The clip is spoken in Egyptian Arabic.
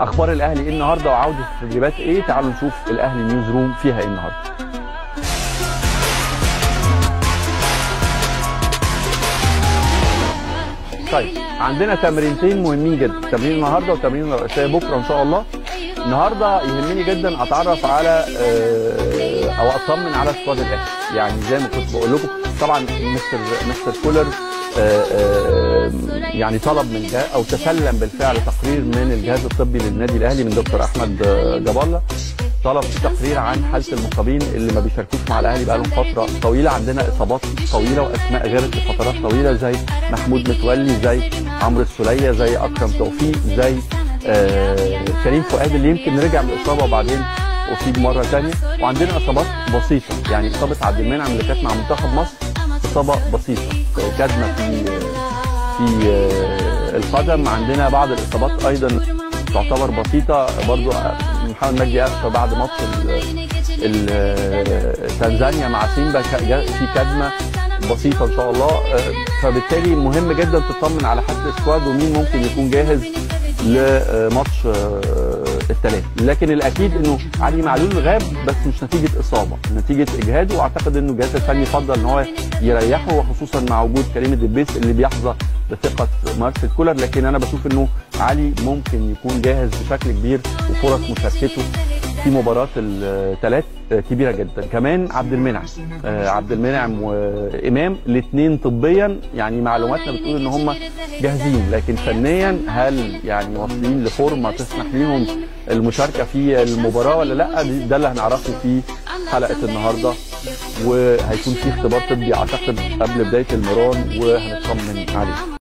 اخبار الاهلي ايه النهارده وعوده التدريبات ايه تعالوا نشوف الاهلي نيوز روم فيها ايه النهارده طيب عندنا تمرينتين مهمين جدا تمرين النهارده وتمرين الرئيسيه بكره ان شاء الله النهارده يهمني جدا اتعرف على آه، او اطمن على سكواد الاهلي يعني زي ما كنت بقول لكم طبعا مستر مستر كولر آه، آه، يعني طلب من جهاز او تسلم بالفعل تقرير من الجهاز الطبي للنادي الاهلي من دكتور احمد آه، جاب الله طلب تقرير عن حاله المصابين اللي ما بيشاركوش مع الاهلي بقالهم فتره طويله عندنا اصابات طويله واسماء غيرت لفترات طويله زي محمود متولي زي عمرو السوليه زي اكرم توفيق زي آه كريم فؤاد اللي يمكن رجع من الاصابه وبعدين اصيب مره ثانيه وعندنا اصابات بسيطه يعني اصابه عبد المنعم اللي كانت مع منتخب مصر اصابه بسيطه كدمه في في آه، القدم عندنا بعض الاصابات ايضا تعتبر بسيطه برضو محمد مجدي قفشه بعد ماتش ال- ال- تنزانيا مع سيمبا ك- جا- في كدمه بسيطه ان شاء الله آه، فبالتالي مهم جدا تطمن على حاله السكواد ومين ممكن يكون جاهز لماتش الثلاث لكن الاكيد انه علي معلول غاب بس مش نتيجه اصابه نتيجه اجهاد واعتقد انه الجهاز الفني فضل ان هو يريحه وخصوصا مع وجود كريم الدبيس اللي بيحظى بثقه مارسيل كولر لكن انا بشوف انه علي ممكن يكون جاهز بشكل كبير وفرص مشاركته في مباراة الثلاث كبيرة جدا كمان عبد المنعم آه، عبد المنعم وإمام الاثنين طبيا يعني معلوماتنا بتقول ان هم جاهزين لكن فنيا هل يعني واصلين لفورمة تسمح ليهم المشاركة في المباراة ولا لا دي- ده اللي هنعرفه في حلقة النهاردة وهيكون في اختبار طبي اعتقد قبل بداية المران وهنطمن عليه